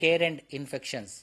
care and infections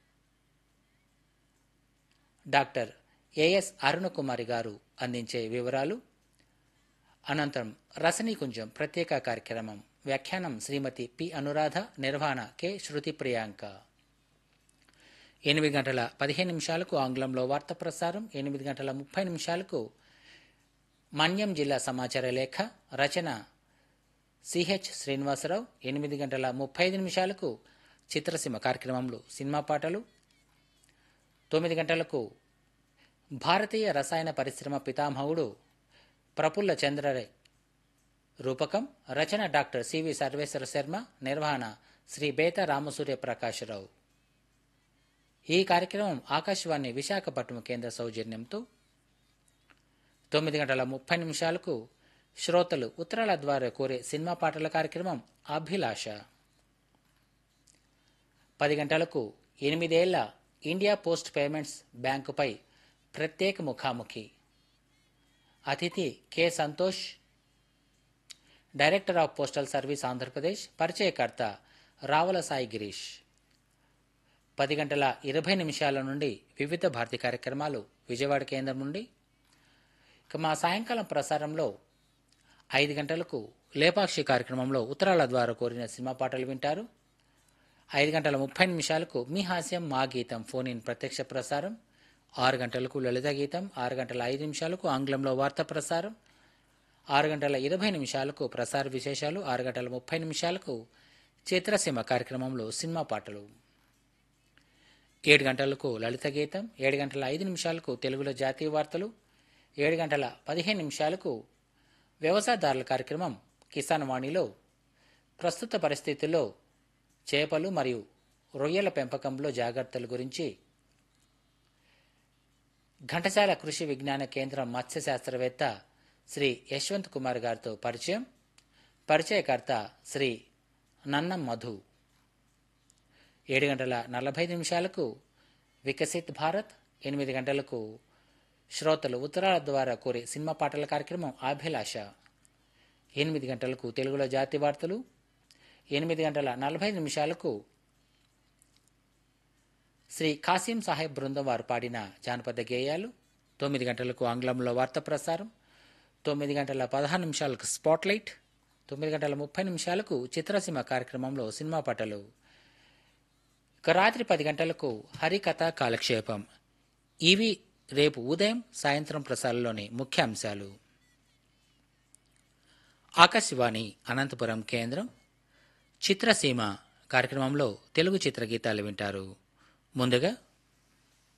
doctor A S Arunakumari garu అందించే వివరాలు అనంతరం రసనీకుంజం ప్రత్యేక కార్యక్రమం వ్యాఖ్యానం శ్రీమతి పి అనురాధ నిర్వహణ కె శృతి ప్రియాంక ఎనిమిది గంటల పదిహేను నిమిషాలకు ఆంగ్లంలో వార్త ప్రసారం ఎనిమిది గంటల ముప్పై నిమిషాలకు మన్యం జిల్లా సమాచార లేఖ రచన సిహెచ్ శ్రీనివాసరావు ఎనిమిది గంటల ముప్పై ఐదు నిమిషాలకు చిత్రసీమ కార్యక్రమంలో సినిమా పాటలు తొమ్మిది గంటలకు భారతీయ రసాయన పరిశ్రమ పితామహుడు ప్రఫుల్ల చంద్రరే రూపకం రచన డాక్టర్ సివి సర్వేశ్వర శర్మ నిర్వహణ శ్రీ బేత రామసూర్య ప్రకాశరావు ఈ కార్యక్రమం ఆకాశవాణి విశాఖపట్నం కేంద్ర సౌజన్యంతో తొమ్మిది గంటల ముప్పై నిమిషాలకు శ్రోతలు ఉత్తరాల ద్వారా కోరే సినిమా పాటల కార్యక్రమం అభిలాష పది గంటలకు ఎనిమిదేళ్ల ఇండియా పోస్ట్ పేమెంట్స్ బ్యాంకుపై ప్రత్యేక ముఖాముఖి అతిథి K Santosh director of postal service Andhra Pradesh పరిచయకర్త రావుల సాయి గిరీష్ పది గంటల ఇరవై నిమిషాల నుండి వివిధ భారతి కార్యక్రమాలు విజయవాడ కేంద్రం నుండి ఇక మా సాయంకాలం ప్రసారంలో ఐదు గంటలకు లేపాక్షి కార్యక్రమంలో ఉత్తరాల ద్వారా కోరిన సినిమా పాటలు వింటారు ఐదు గంటల ముప్పై నిమిషాలకు మీ హాస్యం మా గీతం ఫోన్ ఇన్ ప్రత్యక్ష ప్రసారం ఆరు గంటలకు లలిత గీతం ఆరు గంటల ఐదు నిమిషాలకు ఆంగ్లంలో వార్తా ప్రసారం ఆరు గంటల ఇరవై నిమిషాలకు ప్రసార విశేషాలు ఆరు గంటల ముప్పై నిమిషాలకు చిత్రసీమ కార్యక్రమంలో సినిమా పాటలు ఏడు గంటలకు లలిత గీతం ఏడు గంటల ఐదు నిమిషాలకు తెలుగులో జాతీయ వార్తలు ఏడు గంటల పదిహేను నిమిషాలకు వ్యవసాయదారుల కార్యక్రమం కిసాన్ వాణిలో ప్రస్తుత పరిస్థితుల్లో చేపలు మరియు రొయ్యల పెంపకంలో జాగ్రత్తల గురించి ఘంటసాల కృషి విజ్ఞాన కేంద్రం మత్స్య శాస్త్రవేత్త శ్రీ యశ్వంత్ కుమార్ గారితో పరిచయం పరిచయకర్త శ్రీ నన్నం మధు ఏడు గంటల నలభై నిమిషాలకు వికసిత్ భారత్ ఎనిమిది గంటలకు శ్రోతలు ఉత్తరాల ద్వారా కోరే సినిమా పాటల కార్యక్రమం అభిలాష ఎనిమిది గంటలకు తెలుగులో జాతి వార్తలు ఎనిమిది గంటల నలభై నిమిషాలకు శ్రీ కాసిం సాహెబ్ బృందం వారు పాడిన జానపద గేయాలు తొమ్మిది గంటలకు ఆంగ్లంలో వార్త ప్రసారం తొమ్మిది గంటల పదహారు నిమిషాలకు స్పాట్లైట్ తొమ్మిది గంటల ముప్పై నిమిషాలకు చిత్రసీమ కార్యక్రమంలో సినిమా పాటలు ఇక రాత్రి పది గంటలకు హరికథ కాలక్షేపం ఇవి రేపు ఉదయం సాయంత్రం ప్రసారంలోని ముఖ్య అంశాలు ఆకాశవాణి అనంతపురం కేంద్రం చిత్రసీమ కార్యక్రమంలో తెలుగు చిత్రగీతాలు వింటారు ముందుగా